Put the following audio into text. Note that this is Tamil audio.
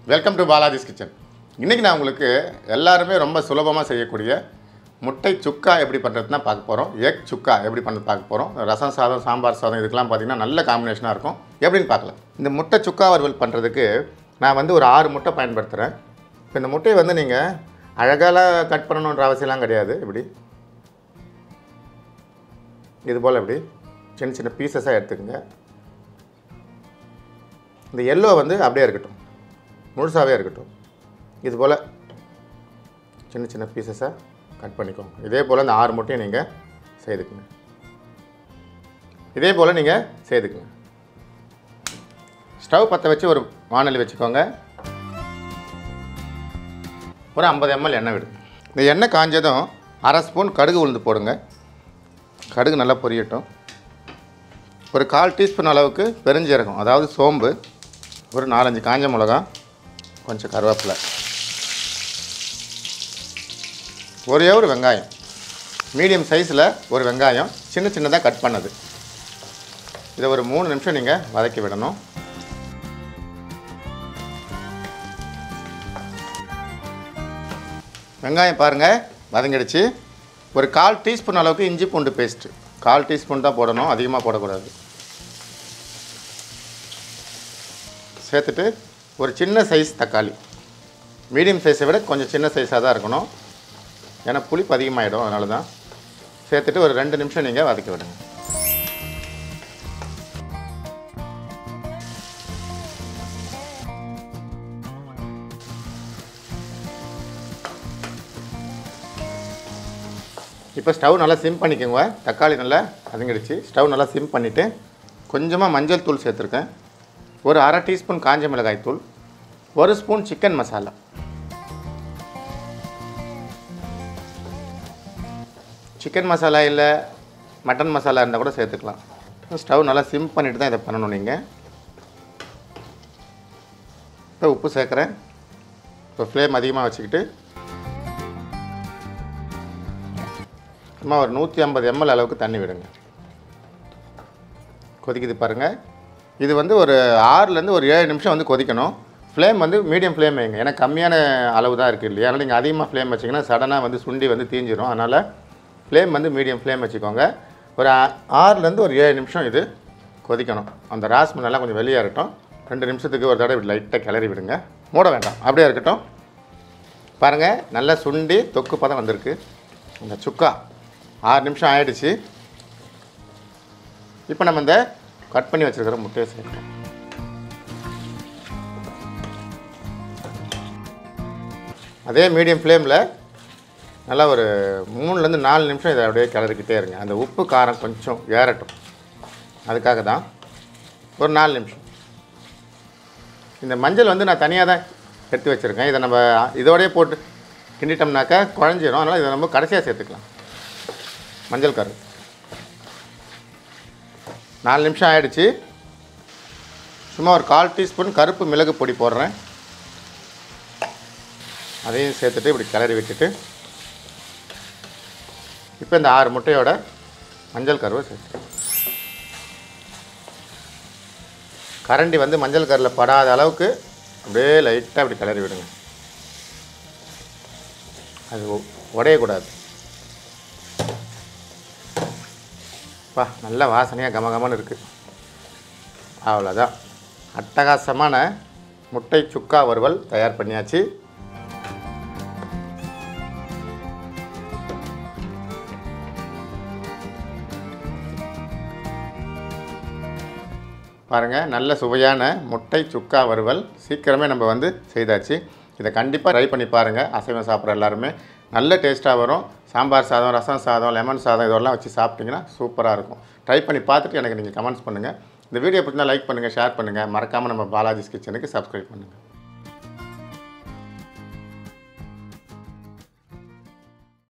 வெல்கம் டு பாலாஜிஸ் கிச்சன் இன்றைக்கி நான் உங்களுக்கு எல்லாருமே ரொம்ப சுலபமாக செய்யக்கூடிய முட்டை சுக்கா எப்படி பண்ணுறதுனா பார்க்க போகிறோம் எக் சுக்கா எப்படி பண்ணுறது பார்க்க போகிறோம் ரசம் சாதம் சாம்பார் சாதம் இதுக்கெல்லாம் பார்த்திங்கன்னா நல்ல காம்பினேஷனாக இருக்கும் எப்படின்னு பார்க்கலாம் இந்த முட்டை சுக்கா வறுவல் பண்ணுறதுக்கு நான் வந்து ஒரு ஆறு முட்டை பயன்படுத்துகிறேன் இப்போ இந்த முட்டையை வந்து நீங்கள் அழகாலாம் கட் பண்ணணுன்ற அவசியம்லாம் கிடையாது இப்படி இது போல் இப்படி சின்ன சின்ன பீசஸாக எடுத்துக்கோங்க இந்த எல்லோ வந்து அப்படியே இருக்கட்டும் முழுசாகவே இருக்கட்டும் இது போல் சின்ன சின்ன பீசஸாக கட் பண்ணிக்கோங்க இதே போல் இந்த ஆறு முட்டையை நீங்கள் செய்துக்குங்க இதே போல் நீங்கள் செய்துக்குங்க ஸ்டவ் பற்ற வச்சு ஒரு வானொலி வச்சுக்கோங்க ஒரு ஐம்பது எம்எல் எண்ணெய் விடுங்க இந்த எண்ணெய் காஞ்சதும் அரை ஸ்பூன் கடுகு உளுந்து போடுங்க கடுகு நல்லா பொரியட்டும் ஒரு கால் டீஸ்பூன் அளவுக்கு பெருஞ்சீரகம் அதாவது சோம்பு ஒரு நாலஞ்சு காஞ்ச மிளகா கொஞ்சம் கருவேப்பிலை ஒரே ஒரு வெங்காயம் மீடியம் சைஸில் ஒரு வெங்காயம் சின்ன சின்னதாக கட் பண்ணது இதை ஒரு மூணு நிமிஷம் நீங்கள் வதக்கி விடணும் வெங்காயம் பாருங்கள் வதங்கிடுச்சு ஒரு கால் டீஸ்பூன் அளவுக்கு இஞ்சி பூண்டு பேஸ்ட்டு கால் டீஸ்பூன் தான் போடணும் அதிகமாக போடக்கூடாது சேர்த்துட்டு ஒரு சின்ன சைஸ் தக்காளி மீடியம் சைஸை விட கொஞ்சம் சின்ன சைஸாக தான் இருக்கணும் ஏன்னா புளிப்பு அதிகமாகிடும் அதனால தான் சேர்த்துட்டு ஒரு ரெண்டு நிமிஷம் நீங்கள் வதக்கி விடுங்க இப்போ ஸ்டவ் நல்லா சிம் பண்ணிக்கோங்க தக்காளி நல்லா வதங்கிடுச்சு ஸ்டவ் நல்லா சிம் பண்ணிவிட்டு கொஞ்சமாக மஞ்சள் தூள் சேர்த்துருக்கேன் ஒரு அரை டீஸ்பூன் காஞ்ச மிளகாய் தூள் ஒரு spoon chicken masala chicken masala இல்லை மட்டன் மசாலா இருந்தால் கூட சேர்த்துக்கலாம் ஸ்டவ் நல்லா சிம் பண்ணிட்டு தான் இதை பண்ணணும் நீங்கள் இப்போ உப்பு சேர்க்குறேன் இப்போ ஃப்ளேம் அதிகமாக வச்சுக்கிட்டு சும்மா ஒரு நூற்றி ஐம்பது எம்எல் அளவுக்கு தண்ணி விடுங்க கொதிக்குது பாருங்கள் இது வந்து ஒரு ஆறுலேருந்து ஒரு ஏழு நிமிஷம் வந்து கொதிக்கணும் ஃப்ளேம் வந்து மீடியம் ஃப்ளேம் வைங்க ஏன்னா கம்மியான அளவு தான் இருக்குது இல்லையா அதனால் நீங்கள் அதிகமாக ஃப்ளேம் வச்சிங்கன்னா சடனாக வந்து சுண்டி வந்து தீஞ்சிரும் அதனால் ஃப்ளேம் வந்து மீடியம் ஃப்ளேம் வச்சுக்கோங்க ஒரு ஆ- ஆறுலேருந்து ஒரு ஏழு நிமிஷம் இது கொதிக்கணும் அந்த ராஸ்மல் நல்லா கொஞ்சம் வெளியே இருக்கட்டும் ரெண்டு நிமிஷத்துக்கு ஒரு தடவை லைட்டாக கிளறி விடுங்க மூட வேண்டாம் அப்படியே இருக்கட்டும் பாருங்கள் நல்லா சுண்டி தொக்கு பதம் வந்திருக்கு இந்த சுக்கா ஆறு நிமிஷம் ஆயிடுச்சு இப்போ நம்ம இந்த கட் பண்ணி வச்சுருக்கிற முட்டையை சேர்க்கணும் அதே மீடியம் ஃப்ளேமில் நல்லா ஒரு மூணுலேருந்து நாலு நிமிஷம் இதை அப்படியே கிளறிக்கிட்டே இருங்க அந்த உப்பு காரம் கொஞ்சம் ஏறட்டும் அதுக்காக தான் ஒரு நாலு நிமிஷம் இந்த மஞ்சள் வந்து நான் தனியாக தான் எடுத்து வச்சுருக்கேன் இதை நம்ம இதோடயே போட்டு கிண்டிட்டோம்னாக்கா குழஞ்சிரும் அதனால் இதை நம்ம கடைசியாக சேர்த்துக்கலாம் மஞ்சள் கரு நாலு நிமிஷம் ஆயிடுச்சு சும்மா ஒரு கால் டீஸ்பூன் கருப்பு மிளகு பொடி போடுறேன் அதையும் சேர்த்துட்டு இப்படி கிளறி விட்டுட்டு இப்போ இந்த ஆறு முட்டையோட மஞ்சள் கருவை சேர்த்து கரண்டி வந்து மஞ்சள் கரில் படாத அளவுக்கு அப்படியே லைட்டாக அப்படி கிளறி விடுங்க அது உ- உடையக்கூடாது பா நல்ல வாசனையாக கமகமன்னு இருக்குது அவ்வளோதான் அட்டகாசமான முட்டை சுக்கா வறுவல் தயார் பண்ணியாச்சு பாருங்கள் நல்ல சுவையான முட்டை சுக்கா வறுவல் சீக்கிரமே நம்ம வந்து செய்தாச்சு இதை கண்டிப்பாக ட்ரை பண்ணி பாருங்கள் அசைவம் சாப்பிட்ற எல்லாருமே நல்ல டேஸ்ட்டாக வரும் சாம்பார் சாதம் ரசம் சாதம் லெமன் சாதம் இதெல்லாம் வச்சு சாப்பிட்டிங்கன்னா சூப்பராக இருக்கும் ட்ரை பண்ணி பார்த்துட்டு எனக்கு நீங்கள் கமெண்ட்ஸ் பண்ணுங்கள் இந்த வீடியோ பிடிச்சிருந்தா லைக் பண்ணுங்கள் ஷேர் பண்ணுங்கள் மறக்காமல் நம்ம பாலாஜிஸ் கிச்சனுக்கு சப்ஸ்கிரைப் பண்ணுங்கள்